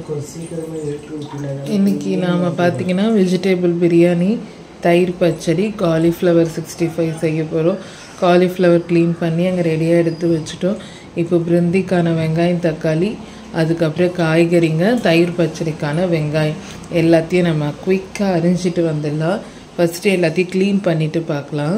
கொஞ்சம் சீக்கிரமே எடுத்து விட்டுனாங்க இன்னைக்கு நாம் பார்த்தீங்கன்னா வெஜிடபிள் பிரியாணி தயிர் பச்சடி காலிஃப்ளவர் சிக்ஸ்டி ஃபைவ் செய்ய போகிறோம் காலிஃப்ளவர் க்ளீன் பண்ணி அங்கே ரெடியாக எடுத்து வச்சுட்டோம் இப்போ பிருந்திக்கான வெங்காயம் தக்காளி அதுக்கப்புறம் காய்கறிங்க தயிர் பச்சடிக்கான வெங்காயம் எல்லாத்தையும் நம்ம குயிக்காக அரிஞ்சிட்டு வந்துடலாம் ஃபஸ்ட்டு எல்லாத்தையும் க்ளீன் பண்ணிவிட்டு பார்க்கலாம்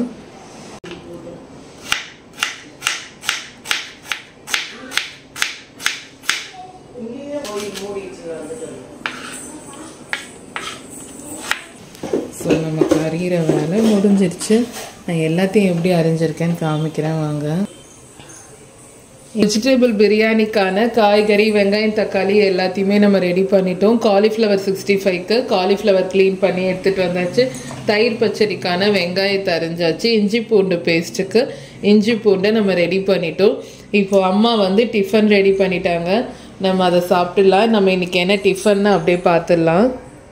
ஸோ நமக்கு அறிகிற வேலை முடிஞ்சிருச்சு நான் எல்லாத்தையும் எப்படி அரிஞ்சிருக்கேன்னு காமிக்கிறேன் வாங்க வெஜிடபிள் பிரியாணிக்கான காய்கறி வெங்காயம் தக்காளி எல்லாத்தையுமே நம்ம ரெடி பண்ணிட்டோம் காலிஃப்ளவர் சிக்ஸ்டி ஃபைவ்க்கு காலிஃப்ளவர் க்ளீன் பண்ணி எடுத்துகிட்டு வந்தாச்சு தயிர் பச்சடிக்கான வெங்காயத்தை அரிஞ்சாச்சு இஞ்சி பூண்டு பேஸ்ட்டுக்கு இஞ்சி பூண்டை நம்ம ரெடி பண்ணிட்டோம் இப்போ அம்மா வந்து டிஃபன் ரெடி பண்ணிட்டாங்க நம்ம அதை சாப்பிட்டுலாம் நம்ம இன்னைக்கு என்ன டிஃபன்னு அப்படியே பார்த்துடலாம்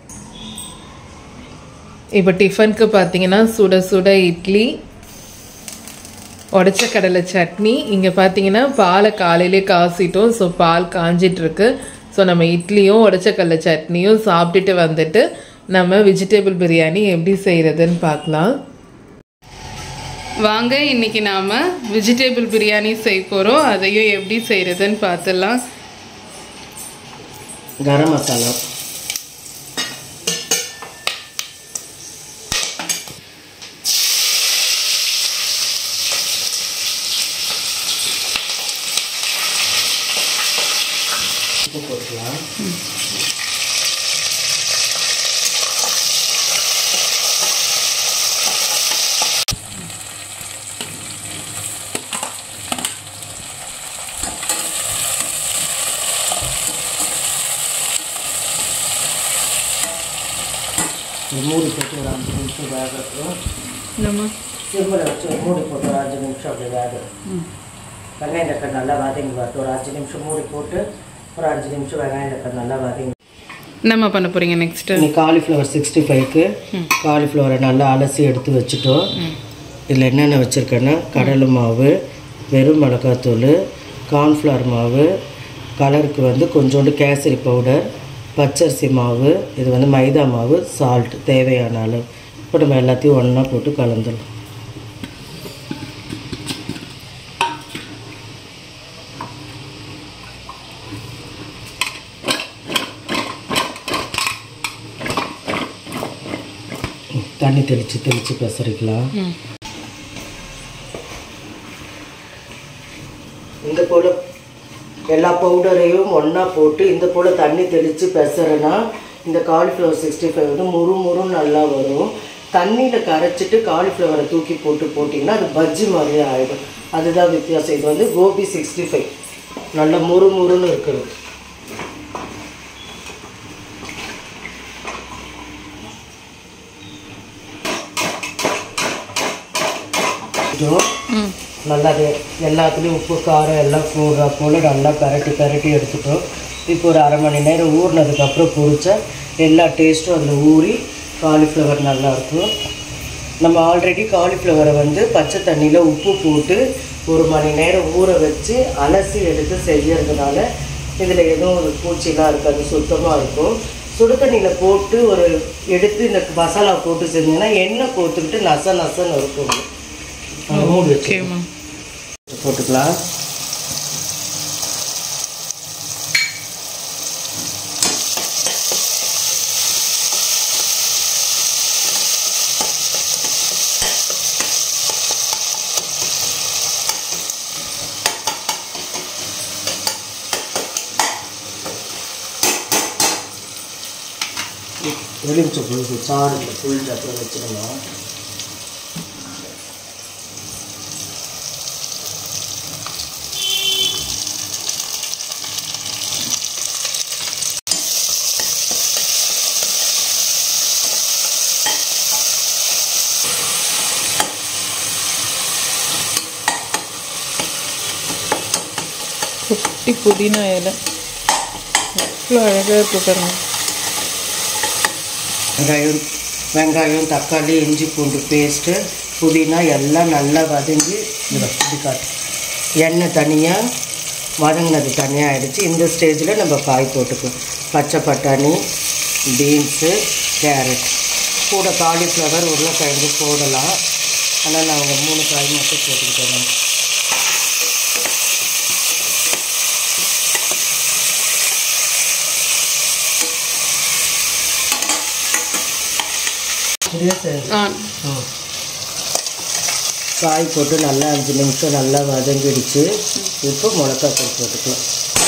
இப்போ டிஃபனுக்கு பார்த்தீங்கன்னா சுட சுட இட்லி உடச்ச கடலை சட்னி இங்கே பார்த்தீங்கன்னா பாலை காலையிலே காசிட்டோம் ஸோ பால் காஞ்சிட்டு இருக்கு ஸோ நம்ம இட்லியும் உடச்ச கடலை சட்னியும் சாப்பிட்டுட்டு வந்துட்டு நம்ம வெஜிடபிள் பிரியாணி எப்படி செய்கிறதுன்னு பார்க்கலாம் வாங்க இன்னைக்கு நாம் வெஜிடபிள் பிரியாணி செய்ய போகிறோம் அதையும் எப்படி செய்கிறதுன்னு பார்த்துடலாம் கரம் மசாலா உப்பு போட்டுக்கலாம் ஒரு மூடி போட்டு ஒரு அஞ்சு நிமிஷம் வேகட்டும் நம்ம சிம்மில் வச்சு ஒரு மூடி போட்டு ஒரு அஞ்சு நிமிஷம் அப்படி வேகும் வெங்காயம் தக்காளி நல்லா வதங்கி வரட்டும் ஒரு அஞ்சு நிமிஷம் மூடி போட்டு ஒரு அஞ்சு நிமிஷம் வெங்காயம் தக்காளி நல்லா வதங்கி என்னம்மா பண்ண போகிறீங்க நெக்ஸ்ட்டு இன்னைக்கு காலிஃப்ளவர் சிக்ஸ்டி ஃபைவ்க்கு காலிஃப்ளவரை நல்லா அலசி எடுத்து வச்சுட்டோம் இதில் என்னென்ன வச்சுருக்கேன்னா கடலை மாவு வெறும் மிளகாத்தூள் கார்ன்ஃப்ளவர் மாவு கலருக்கு வந்து கொஞ்சோண்டு கேசரி பவுடர் பச்சரிசி மாவு இது வந்து மைதா மாவு சால்ட் தேவையான அளவு இப்போ நம்ம எல்லாத்தையும் ஒன்றா போட்டு கலந்துடலாம் தண்ணி தெளித்து தெளித்து பெசரிக்கலாம் இந்த போல் எல்லா பவுடரையும் ஒன்றா போட்டு இந்த போல் தண்ணி தெளித்து பெசறனா இந்த காலிஃப்ளவர் சிக்ஸ்டி ஃபைவ் வந்து முறு முறுன்னு நல்லா வரும் தண்ணியில் கரைச்சிட்டு காலிஃப்ளவரை தூக்கி போட்டு போட்டிங்கன்னா அது பஜ்ஜி மாதிரியே ஆகிடும் அதுதான் வித்தியாசம் இது வந்து கோபி சிக்ஸ்டி ஃபைவ் நல்லா முறு முறுன்னு இருக்குது எடுத்துட்டோம் நல்லா அது எல்லாத்துலேயும் உப்பு காரம் எல்லாம் கூடுற போல் நல்லா பரட்டி பரட்டி எடுத்துட்டோம் இப்போ ஒரு அரை மணி நேரம் ஊறினதுக்கப்புறம் பொரிச்சா எல்லா டேஸ்ட்டும் அதில் ஊறி காலிஃப்ளவர் நல்லாயிருக்கும் நம்ம ஆல்ரெடி காலிஃப்ளவரை வந்து பச்சை தண்ணியில் உப்பு போட்டு ஒரு மணி நேரம் ஊற வச்சு அலசி எடுத்து செய்யறதுனால இதில் எதுவும் ஒரு பூச்சிலாம் இருக்காது சுத்தமாக இருக்கும் சுடு தண்ணியில் போட்டு ஒரு எடுத்து இந்த மசாலா போட்டு செஞ்சீங்கன்னா எண்ணெய் கோத்துக்கிட்டு நச நசன்னு இருக்கும் அது மூடி வச்சு ஓகேம்மா போட்டுக்கலாம் எலுமிச்சை புழுக்கு சாறு இந்த புளிஞ்சு அப்புறம் வச்சிடலாம் குட்டி புதினா இலை எவ்வளோ அழகாக இருக்கு பாருங்க வெங்காயம் வெங்காயம் தக்காளி இஞ்சி பூண்டு பேஸ்ட்டு புதினா எல்லாம் நல்லா வதங்கி இதை இப்படி காட்டு எண்ணெய் தனியாக வதங்கினது தனியாக ஆயிடுச்சு இந்த ஸ்டேஜில் நம்ம காய் போட்டுக்கலாம் பச்சை பட்டாணி பீன்ஸு கேரட் கூட காலிஃப்ளவர் உருளைக்கிழங்கு போடலாம் ஆனால் நாங்கள் மூணு காய் மட்டும் போட்டுக்கிட்டோம் சரியா சார் ஆ காய் போட்டு நல்லா அஞ்சு நிமிஷம் நல்லா வதங்கிடுச்சு இப்போ மிளகாத்தூள் போட்டுக்கலாம்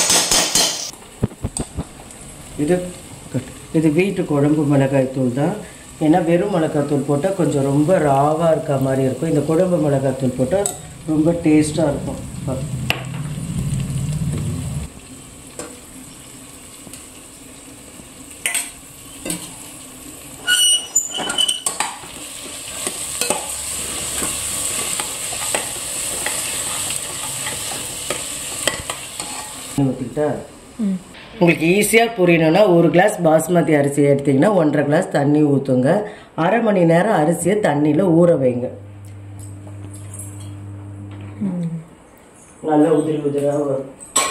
இது இது வீட்டு குழம்பு மிளகாய் தூள் தான் ஏன்னா வெறும் மிளகாத்தூள் போட்டால் கொஞ்சம் ரொம்ப ராவாக இருக்க மாதிரி இருக்கும் இந்த குழம்பு மிளகாத்தூள் போட்டால் ரொம்ப டேஸ்ட்டாக இருக்கும் ஊற்றிக்கிட்டா உங்களுக்கு ஈஸியாக புரியணும்னா ஒரு கிளாஸ் பாஸ்மதி அரிசி எடுத்தீங்கன்னா ஒன்றரை கிளாஸ் தண்ணி ஊற்றுங்க அரை மணி நேரம் அரிசியை தண்ணியில் ஊற வைங்க நல்லா உதிரி உதிராக வரும்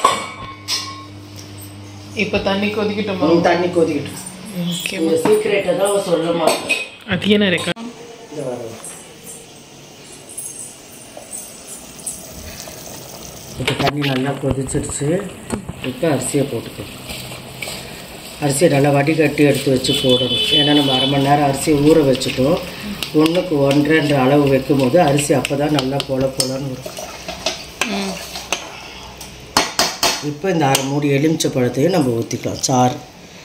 இப்போ தண்ணி கொதிக்கிட்டோமா ம், தண்ணி கொதிக்கிட்டு ஓகே இந்த சீக்கிரட்டை தான் சொல்ல மாட்டேன் அது என்ன இருக்கா இந்த வரும் இப்போ தண்ணி நல்லா கொதிச்சிருச்சு இப்போ அரிசியை போட்டுக்கோ அரிசியை நல்லா வடிகட்டி எடுத்து வச்சு போடணும் ஏன்னா நம்ம அரை மணி நேரம் அரிசியை ஊற வச்சுட்டோம் ஒன்றுக்கு ஒன்றரைன்ற அளவு வைக்கும்போது அரிசி அப்போ தான் நல்லா பொல பொலன்னு வரும் ம் இப்போ இந்த அரை மூடி எலுமிச்சை பழத்தையும் நம்ம ஊற்றிக்கலாம் சாறு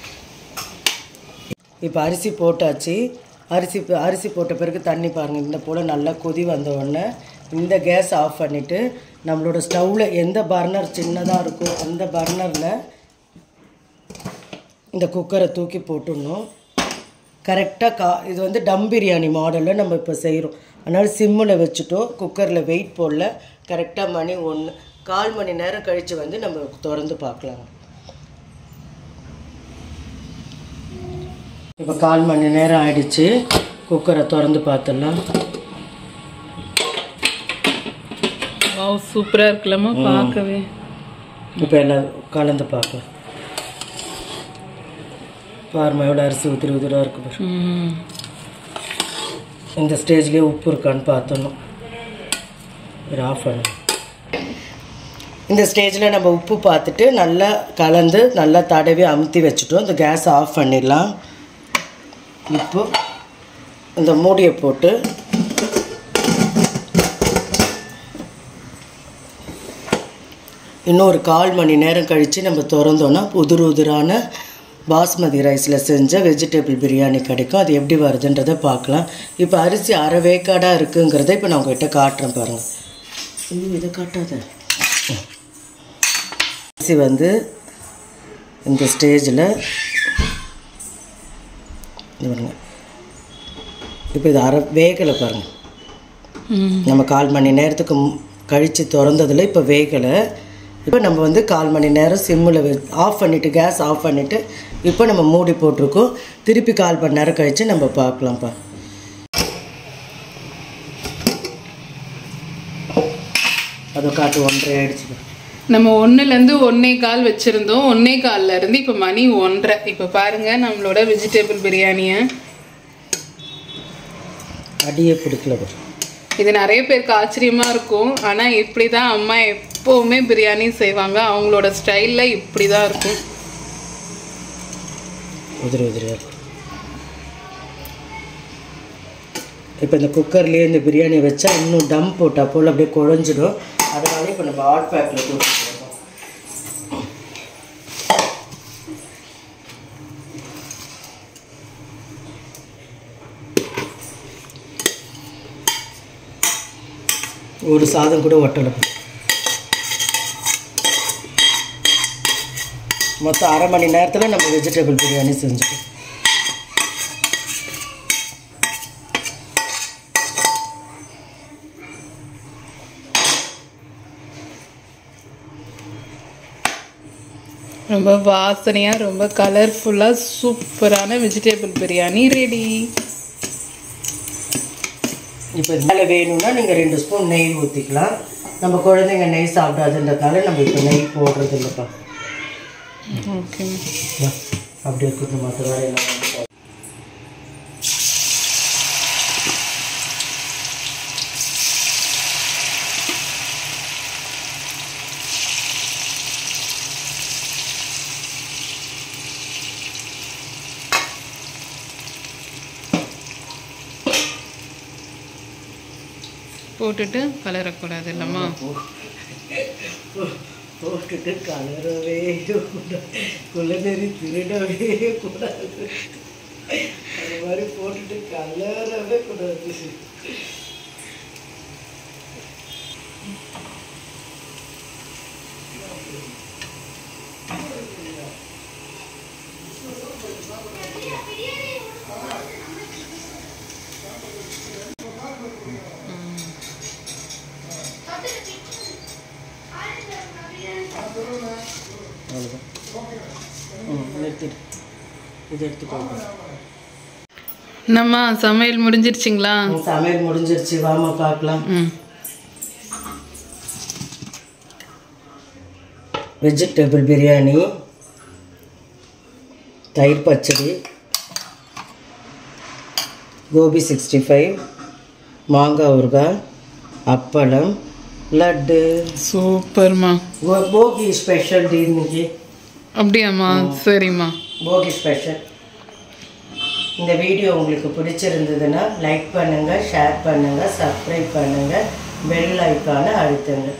இப்போ அரிசி போட்டாச்சு அரிசி அரிசி போட்ட பிறகு தண்ணி பாருங்கள் இந்த போல் நல்லா கொதி வந்த உடனே இந்த கேஸ் ஆஃப் பண்ணிவிட்டு நம்மளோட ஸ்டவ்வில் எந்த பர்னர் சின்னதாக இருக்கோ அந்த பர்னரில் இந்த குக்கரை தூக்கி போட்டுடணும் கரெக்டாக கா இது வந்து டம் பிரியாணி மாடலில் நம்ம இப்போ செய்கிறோம் அதனால் சிம்மில் வச்சுட்டோம் குக்கரில் வெயிட் போடல கரெக்டாக மணி ஒன்று கால் மணி நேரம் கழித்து வந்து நம்ம திறந்து பார்க்கலாம் இப்போ கால் மணி நேரம் ஆயிடுச்சு குக்கரை திறந்து பார்த்துடலாம் வாவ் சூப்பராக இருக்குல்லம்மா பார்க்கவே இப்போ எல்லாம் கலந்து பார்க்கலாம் பாருமா எவ்வளோ அரிசி உதிரி உதிராக இருக்கு பாரு ம் இந்த ஸ்டேஜ்லேயே உப்பு இருக்கான்னு பார்த்தணும் இது ஆஃப் பண்ணு இந்த ஸ்டேஜில் நம்ம உப்பு பார்த்துட்டு நல்லா கலந்து நல்லா தடவி அமுத்தி வச்சுட்டோம் இந்த கேஸ் ஆஃப் பண்ணிடலாம் இப்போ இந்த மூடியை போட்டு இன்னும் ஒரு கால் மணி நேரம் கழித்து நம்ம திறந்தோன்னா உதிர் உதிரான பாஸ்மதி ரைஸில் செஞ்ச வெஜிடபிள் பிரியாணி கிடைக்கும் அது எப்படி வருதுன்றதை பார்க்கலாம் இப்போ அரிசி அரை வேக்காடாக இருக்குங்கிறத இப்போ நான் உங்ககிட்ட காட்டுறேன் பாருங்கள் ஐயோ இதை காட்டாத அரிசி வந்து இந்த ஸ்டேஜில் பாருங்க இப்போ இது அரை வேகலை பாருங்கள் ம் நம்ம கால் மணி நேரத்துக்கு கழித்து திறந்ததில் இப்போ வேகலை இப்போ நம்ம வந்து கால் மணி நேரம் சிம்மில் வெ ஆஃப் பண்ணிவிட்டு கேஸ் ஆஃப் பண்ணிவிட்டு இப்போ நம்ம மூடி போட்டிருக்கோம் திருப்பி கால் மணி நேரம் கழித்து நம்ம பார்க்கலாம்ப்பா அதை காட்டு ஒன்றரை ஆயிடுச்சு நம்ம ஒன்றுலேருந்து ஒன்னே கால் வச்சுருந்தோம் ஒன்னே கால்ல இருந்து இப்போ மணி ஒன்றரை இப்போ பாருங்க நம்மளோட வெஜிடபிள் பிரியாணியை அடியே பிடிக்கல பாரு இது நிறைய பேருக்கு ஆச்சரியமா இருக்கும் ஆனால் இப்படி தான் அம்மா எப்போவுமே பிரியாணி செய்வாங்க அவங்களோட ஸ்டைலில் இப்படி தான் இருக்கும் உதிரி உதிரியாக இருக்கும் இப்போ இந்த குக்கர்லேயே இந்த பிரியாணி வச்சா இன்னும் டம் போட்டா போல் அப்படியே குழஞ்சிடும் அதனால இப்போ நம்ம ஹாட் பேக்கில் கொடுத்துருவோம் ஒரு சாதம் கூட ஒட்டலை மொத்தம் அரை மணி நேரத்தில் நம்ம வெஜிடபிள் பிரியாணி செஞ்சுட்டோம் ரொம்ப வாசனையாக ரொம்ப கலர்ஃபுல்லாக சூப்பரான வெஜிடபிள் பிரியாணி ரெடி இப்போ மேலே வேணும்னா நீங்கள் ரெண்டு ஸ்பூன் நெய் ஊற்றிக்கலாம் நம்ம குழந்தைங்க நெய் சாப்பிடாதுன்றதுனால நம்ம இப்போ நெய் போடுறது இல்லைப்பா ஓகே வா, அப்படி இருக்கட்டும் மற்ற வேலையெல்லாம் வந்து போட்டுட்டு கலரக்கூடாது இல்லம்மா போட்டுட்டு கலரவே கூடாது குலநெறி திருடவே கூடாது அது மாதிரி போட்டுட்டு கலரவே கூடாது அவ்வளோதான் ம் நிறுத்திடு இது எடுத்துக்கோங்க என்னம்மா சமையல் முடிஞ்சிருச்சுங்களா உன் சமையல் முடிஞ்சிருச்சு வாமா பார்க்கலாம் ம் வெஜிடபிள் பிரியாணி தயிர் பச்சடி கோபி சிக்ஸ்டி ஃபைவ் மாங்காய் ஊறுகாய் அப்பளம் லட்டு சூப்பர்மா கோ- போகி ஸ்பெஷல் டே இன்னைக்கு அப்படியாம்மா சரிம்மா போகி ஸ்பெஷல் இந்த வீடியோ உங்களுக்கு பிடிச்சிருந்ததுன்னா லைக் பண்ணுங்கள் ஷேர் பண்ணுங்கள் சப்ஸ்கிரைப் பண்ணுங்கள் பெல் ஐக்கானை அழுத்துங்க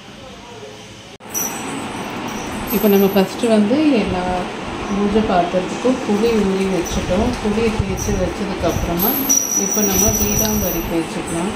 இப்போ நம்ம ஃபஸ்ட்டு வந்து எல்லா பூஜை பாத்திரத்துக்கும் புளி ஊறி வச்சுட்டோம் புளியை தேய்ச்சி வச்சதுக்கப்புறமா இப்போ நம்ம பீடாம்பரி தேய்ச்சிக்கலாம்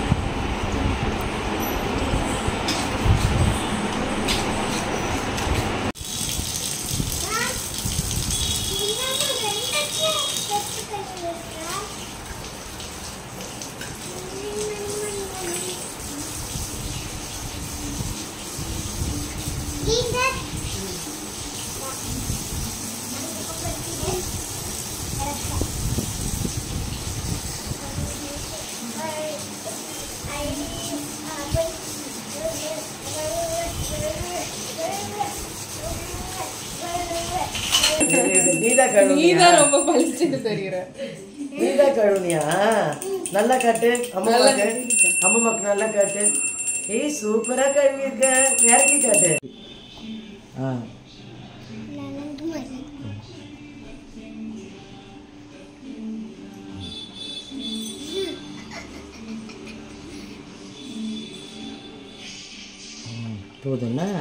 நீதா கழுவுனியா நீதான் ரொம்ப பளிச்சுட்டு தெரியுற நீதா கழுவுனியா நல்லா காட்டு அம்மாவுக்கு அம்மாவுக்கு நல்லா காட்டு ஏய் சூப்பரா கழுவிருக்க இறக்கி காட்டு ஆ ம், போதும்னா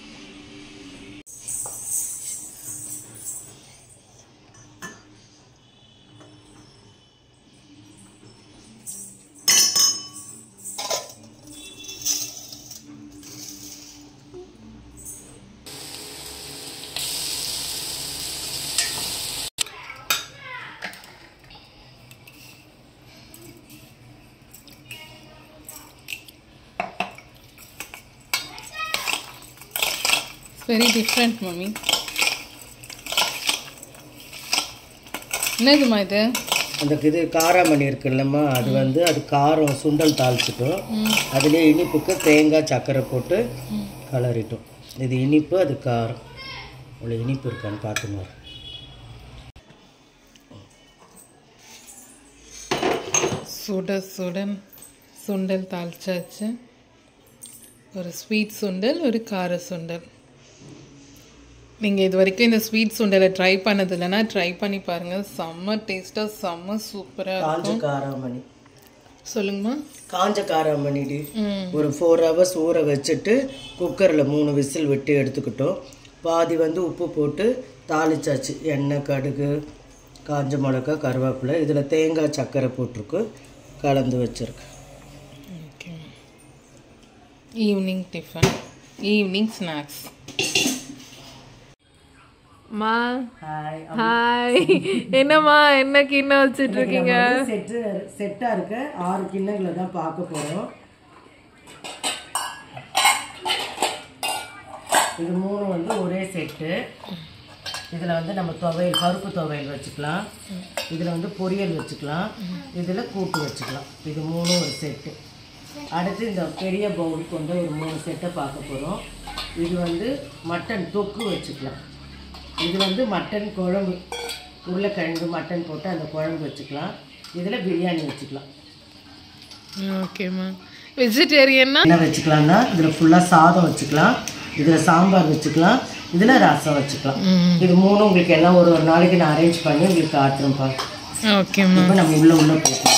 வெரி டிஃப்ரெண்ட் மம்மி என்னதுமா இது அந்த இது காராமணி இருக்குல்லம்மா அது வந்து அது காரம் சுண்டல் தாளிச்சிட்டோம் அதுலேயே இனிப்புக்கு தேங்காய் சர்க்கரை போட்டு கலரிட்டோம் இது இனிப்பு அது காரம் இவ்வளோ இனிப்பு இருக்கான்னு பார்த்துங்க சுட சுடன் சுண்டல் தாளிச்சாச்சு ஒரு ஸ்வீட் சுண்டல் ஒரு கார சுண்டல் நீங்கள் இது வரைக்கும் இந்த ஸ்வீட் சுண்டலை ட்ரை பண்ணது இல்லைன்னா ட்ரை பண்ணி பாருங்கள் செம்ம டேஸ்ட்டாக செம்ம சூப்பராக காஞ்ச காராமணி சொல்லுங்கம்மா காஞ்ச காராமணிடி ம் ஒரு ஃபோர் ஹவர்ஸ் ஊற வச்சுட்டு குக்கரில் மூணு விசில் விட்டு எடுத்துக்கிட்டோம் பாதி வந்து உப்பு போட்டு தாளிச்சாச்சு எண்ணெய் கடுகு காஞ்ச மிளகா கருவேப்பிலை இதில் தேங்காய் சர்க்கரை போட்டிருக்கு கலந்து வச்சுருக்கு okay evening tiffin evening snacks மா ஹாய் ஹாய் என்னம்மா என்ன கிண்ணம் வச்சுட்டு இருக்கீங்க செட்டு செட்டாக இருக்க ஆறு கிண்ணங்களை தான் பார்க்க போகிறோம் இது மூணு வந்து ஒரே செட்டு இதில் வந்து நம்ம துவையல் பருப்பு துவையல் வச்சுக்கலாம் இதில் வந்து பொரியல் வச்சுக்கலாம் இதில் கூட்டு வச்சுக்கலாம் இது மூணும் ஒரு செட்டு அடுத்து இந்த பெரிய பவுலுக்கு வந்து ஒரு மூணு செட்டை பார்க்க போகிறோம் இது வந்து மட்டன் தொக்கு வச்சுக்கலாம் இது வந்து மட்டன் குழம்பு உருளைக்கிழங்கு மட்டன் போட்டு அந்த குழம்பு வச்சுக்கலாம் இதில் பிரியாணி வச்சுக்கலாம் ஓகேம்மா வெஜிடேரியன்னா என்ன வச்சுக்கலாம்னா இதில் ஃபுல்லாக சாதம் வச்சுக்கலாம் இதில் சாம்பார் வச்சுக்கலாம் இதில் ரசம் வச்சுக்கலாம் ம் இது மூணு உங்களுக்கு எல்லாம் ஒரு ஒரு நாளைக்கு நான் அரேஞ்ச் பண்ணி உங்களுக்கு காட்டுறேன்ப்பா ஓகேம்மா இப்போ நம்ம உள்ள உள்ள போய்க்கலாம்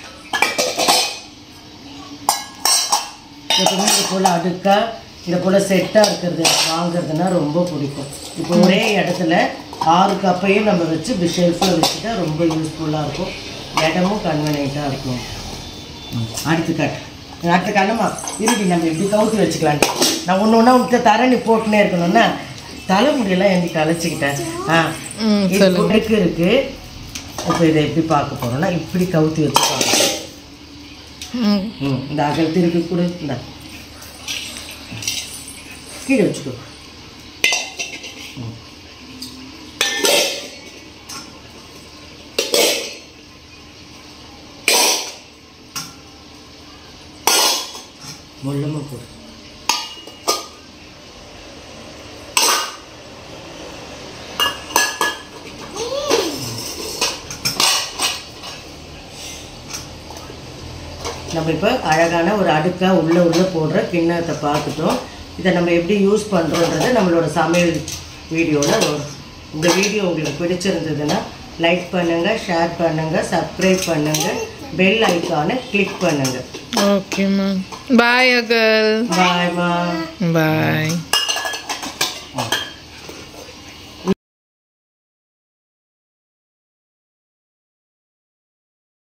எப்பவுமே இது போல் அடுக்கா இந்த போல் செட்டாக இருக்கிறது வாங்குறதுனா ரொம்ப பிடிக்கும் இப்போ ஒரே இடத்துல ஆறு கப்பையும் நம்ம வச்சு ஷெல்ஃபில் வச்சுட்டா ரொம்ப யூஸ்ஃபுல்லாக இருக்கும் இடமும் கன்வீனியண்ட்டாக இருக்கும் ம், அடுத்து கட்டு அடுத்த கண்ணம்மா இருடி நம்ம இப்படி கவுத்தி வச்சுக்கலாம் நான் ஒன்று ஒன்றா உங்கள்கிட்ட தர நீ போட்டுனே இருக்கணும்னா தலைமுடியெல்லாம் எந்தி கலைச்சிக்கிட்டேன் ஆ ம் இது இருக்கு இருக்கு இப்போ இதை எப்படி பார்க்க போறோம்னா இப்படி கவுத்தி வச்சு பார்க்கணும் ம் ம் இந்த அகல் திருப்பி கொடு இந்த கீழே வச்சுக்கோ ம். மொல்லமாக போடு நம்ம இப்போ அழகான ஒரு அடுக்காக உள்ளே உள்ளே போடுற கிண்ணத்தை பார்த்துட்டோம் இதை நம்ம எப்படி யூஸ் பண்ணுறோன்றது நம்மளோட சமையல் வீடியோவில் வரும் இந்த வீடியோ உங்களுக்கு பிடிச்சிருந்ததுன்னா லைக் பண்ணுங்கள் ஷேர் பண்ணுங்கள் சப்ஸ்கிரைப் பண்ணுங்கள் பெல் ஐக்கானை கிளிக் பண்ணுங்கள் ஓகேம்மா பாய் அகல் பாய்மா பாய்